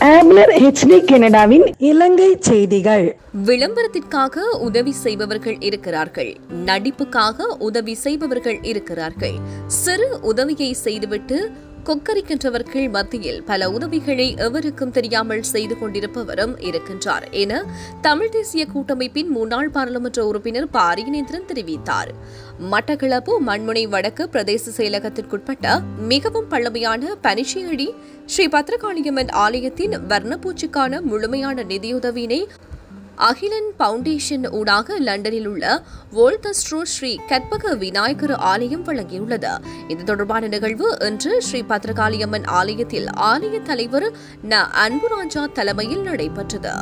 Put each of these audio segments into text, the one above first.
ஆப்னர் HD கனடாவின் இலங்கை செய்திகள் விளம்பரத்திற்காக உதவி செய்பவர்கள் இருக்கிறார்கள் நடிப்புக்காக உதவி செய்பவர்கள் இருக்கிறார்கள் சிறு உதவியை செய்துவிட்டு கொக்கரிக்கின்றவர்கள் மத்தியில் பல உதவிகளை எவருக்கும் தெரியாமல் செய்து கொண்டிருப்பவரும் இருக்கின்றார் என தமிழ் தேசிய கூட்டமைப்பின் முன்னாள் பாராளுமன்ற உறுப்பினர் பாரியநேந்திரன் தெரிவித்தார் மட்டக்களப்பு மண்முனை வடக்கு பிரதேச செயலகத்திற்குட்பட்ட மிகவும் பழமையான பனிச்சியடி ஸ்ரீ பத்ரகாளியம்மன் ஆலயத்தின் வர்ணப்பூச்சிக்கான முழுமையான நிதியுதவியினை அகிலன் பவுண்டேஷன் ஊடாக லண்டனில் உள்ள வோல்தஸ்ட்ரோ ஸ்ரீ கற்பக விநாயகர் ஆலயம் வழங்கியுள்ளது இது தொடர்பான நிகழ்வு இன்று ஸ்ரீ பத்ரகாளியம்மன் ஆலயத்தில் ஆலய தலைவர் ந அன்புராஜா தலைமையில் நடைபெற்றது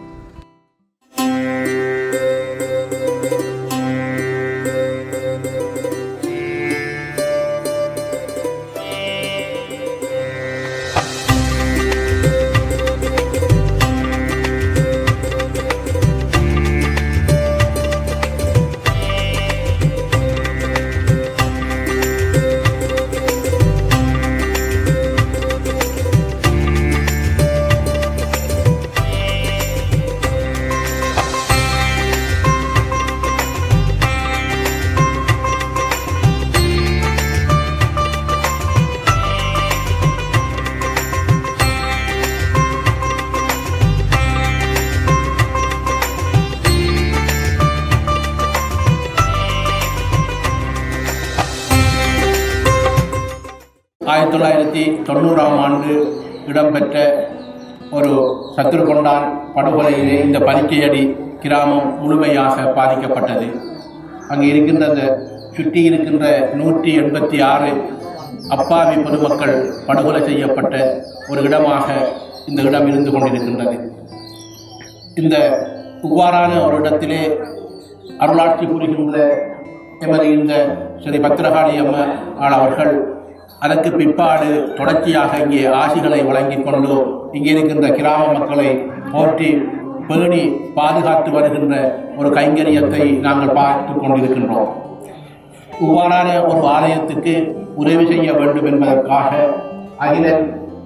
ஆயிரத்தி தொள்ளாயிரத்தி தொண்ணூறாம் ஆண்டு இடம்பெற்ற ஒரு சத்துருகொண்டான் படுகொலையிலே இந்த பரிக்கையடி கிராமம் முழுமையாக பாதிக்கப்பட்டது அங்கே இருக்கின்ற அந்த சுற்றி இருக்கின்ற நூற்றி எண்பத்தி ஆறு அப்பாவி பொதுமக்கள் படுகொலை செய்யப்பட்ட ஒரு இடமாக இந்த இடம் இருந்து கொண்டிருக்கின்றது இந்த இவ்வாறான ஒரு இடத்திலே அருளாட்சி புரிகின்ற எமது இந்த ஸ்ரீ பத்திரகாளி அம்மன் அவர்கள் அதற்கு பிற்பாடு தொடர்ச்சியாக இங்கே ஆசிகளை வழங்கிக் கொண்டு இங்கே இருக்கின்ற கிராம மக்களை போற்றி பேணி பாதுகாத்து வருகின்ற ஒரு கைங்கரியத்தை நாங்கள் பார்த்து கொண்டிருக்கின்றோம் இவ்வாறான ஒரு ஆலயத்துக்கு உதவி செய்ய வேண்டும் என்பதற்காக அகிலன்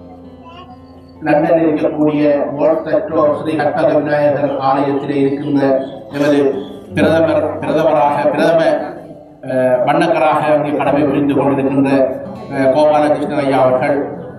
லண்டனில் இருக்கக்கூடிய ஓல்டோ ஸ்ரீ கற்பக விநாயகர் ஆலயத்திலே இருக்கின்ற எமது பிரதமர் பிரதமராக பிரதம அஹ், வண்ணக்கராக அங்கே கடமை புரிந்து கொண்டிருக்கின்ற அஹ், கோபாலகிருஷ்ணன் ஐயா அவர்கள்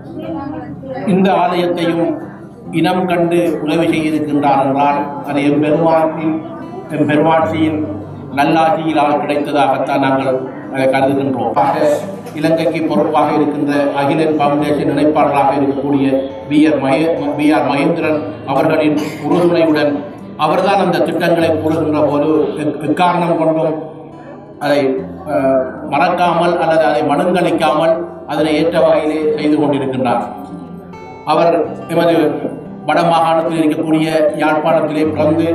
இந்த ஆலயத்தையும் இனம் கண்டு உதவி செய்திருக்கின்றார் என்றால் அது எம்பெருமானின் எம்பெருமாட்சியின் நல்லாட்சியினால் கிடைத்ததாகத்தான் நாங்கள் அதை கருதுகின்றோம் ஆக இலங்கைக்கு பொறுப்பாக இருக்கின்ற அகிலன் பவுண்டேஷன் இணைப்பாளராக இருக்கக்கூடிய வி ஆர் மகே வி ஆர் மகேந்திரன் அவர்களின் உறுதுணையுடன் அவர்தான் அந்த திட்டங்களை கூறுகின்ற போது எக்- எக்காரணம் கொண்டும் அதை அஹ், மறக்காமல் அல்லது அதை மனுங்களிக்காமல் அதனை ஏற்ற வகையிலே செய்து கொண்டிருக்கின்றார் அவர் எமது வடமாகாணத்தில் இருக்கக்கூடிய யாழ்ப்பாணத்திலே பிறந்து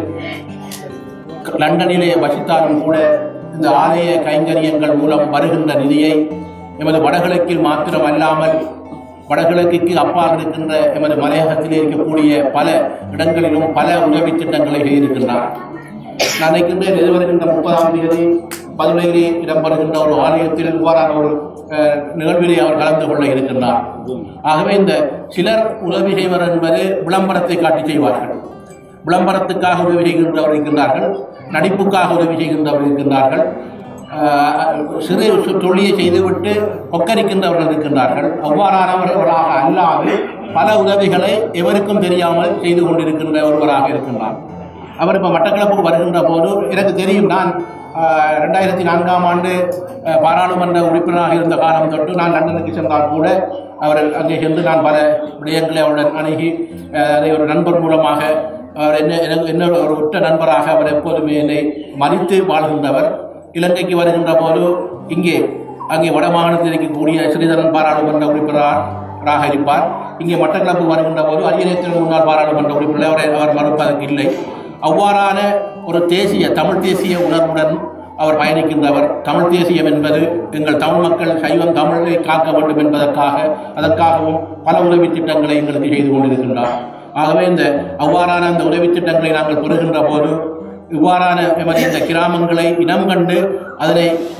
லண்டனிலே வசித்தாலும் கூட இந்த ஆலய கைங்கரியங்கள் மூலம் வருகின்ற நிதியை எமது வடகிழக்கில் மாத்திரம் அல்லாமல் வடகிழக்குக்கு அப்பால் இருக்கின்ற எமது மலையகத்திலே இருக்கக்கூடிய பல இடங்களிலும் பல உதவி திட்டங்களை செய்திருக்கின்றார் நான் நினைக்கின்றேன் எதிர்வருகின்ற முப்பதாம் தேதி பதுளையிலே இடம்பெறுகின்ற ஒரு ஆலயத்தில் இவ்வாறான ஒரு அஹ், நிகழ்விலே அவர் கலந்து கொள்ள இருக்கின்றார் ஆகவே இந்த சிலர் உதவி செய்வர் என்பது விளம்பரத்தை காட்டி செய்வார்கள் விளம்பரத்துக்காக உதவி செய்கின்றவர் இருக்கின்றார்கள் நடிப்புக்காக உதவி செய்கின்றவர் இருக்கின்றார்கள் ஆஹ், சிறு சு- தொழிலை செய்துவிட்டு கொக்கரிக்கின்றவர்கள் இருக்கின்றார்கள் அவ்வாறானவர்களாக அல்லாது பல உதவிகளை எவருக்கும் தெரியாமல் செய்து கொண்டிருக்கின்ற ஒருவராக இருக்கின்றார் அவர் இப்போ மட்டக்களப்புக்கு வருகின்ற போது எனக்கு தெரியும் நான் ஆஹ், ரெண்டாயிரத்தி நான்காம் ஆண்டு ஆஹ், பாராளுமன்ற உறுப்பினராக இருந்த காலம் தொட்டு நான் லண்டனுக்கு சென்றால் கூட அவர் அங்கே சென்று நான் பல விடயங்களை அவருடன் அணுகி ஆஹ், அதை ஒரு நண்பர் மூலமாக அவர் என்ன எனக்கு என்ன ஒரு உற்ற நண்பராக அவர் எப்போதுமே என்னை மதித்து வாழ்கின்றவர் இலங்கைக்கு வருகின்ற போது இங்கே அங்கே வடமாகாணத்தில் இருக்கக்கூடிய ஸ்ரீதரன் பாராளுமன்ற உறுப்பினராக இருப்பார் இங்கே மட்டக்களப்பு வருகின்ற போது அரியநேத்திரன் முன்னாள் பாராளுமன்ற உறுப்பினர் அவரை அவர் மறுப்பதற்கு இல்லை அவ்வாறான ஒரு தேசிய தமிழ் தேசிய உணர்வுடன் அவர் பயணிக்கின்றவர் தமிழ் தேசியம் என்பது எங்கள் தமிழ் மக்கள் சைவம் தமிழை காக்க வேண்டும் என்பதற்காக அதற்காகவும் பல உதவி திட்டங்களை எங்களுக்கு செய்து கொண்டிருக்கின்றார் ஆகவே இந்த அவ்வாறான அந்த உதவி திட்டங்களை நாங்கள் பெறுகின்ற போது இவ்வாறான எமது இந்த கிராமங்களை இனம் கண்டு அதனை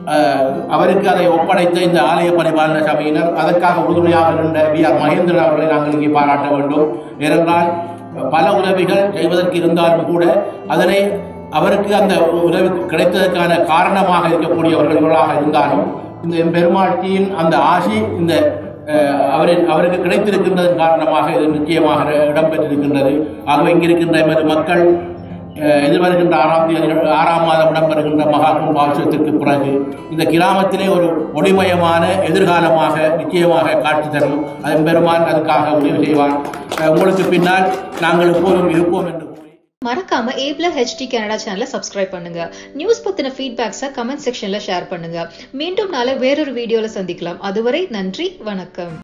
அஹ், அவருக்கு அதை ஒப்படைத்த இந்த ஆலய பரிபாலன சபையினர் அதற்காக உறுதுணையாக இருந்த வி ஆர் மகேந்திரன் அவர்களை நாங்கள் இங்கே பாராட்ட வேண்டும் ஏனென்றால் பல உதவிகள் செய்வதற்கு இருந்தாலும் கூட அதனை அவருக்கு அந்த உதவி கிடைத்ததற்கான காரணமாக இருக்கக்கூடியவர்கள் இவர்களாக இருந்தாலும் இந்த பெருமாட்டியின் அந்த ஆசி இந்த அஹ், அவரின் அவருக்கு கிடைத்திருக்கின்றதன் காரணமாக இது நிச்சயமாக இடம்பெற்றிருக்கின்றது ஆகவே இங்கிருக்கின்ற எமது மக்கள் அஹ், எதிர்வருகின்ற ஆறாம் தேதி ஆறாம் மாதம் இடம்பெறுகின்ற மகா கும்பாபிஷேகத்திற்கு பிறகு இந்த கிராமத்திலே ஒரு ஒளிமயமான எதிர்காலமாக நிச்சயமாக காட்சி தரும் அதன் பெருமான் அதுக்காக உதவி செய்வார் அஹ், உங்களுக்கு பின்னால் நாங்கள் எப்போதும் இருப்போம் என்று கூறி மறக்காம ஏப்ல ஹெச்டி கனடா சேனலை சப்ஸ்கிரைப் பண்ணுங்க நியூஸ் பத்தின ஃபீட்பேக்ஸை கமெண்ட் செக்ஷன்ல ஷேர் பண்ணுங்க மீண்டும் நாளை வேறொரு வீடியோல சந்திக்கலாம் அதுவரை நன்றி வணக்கம்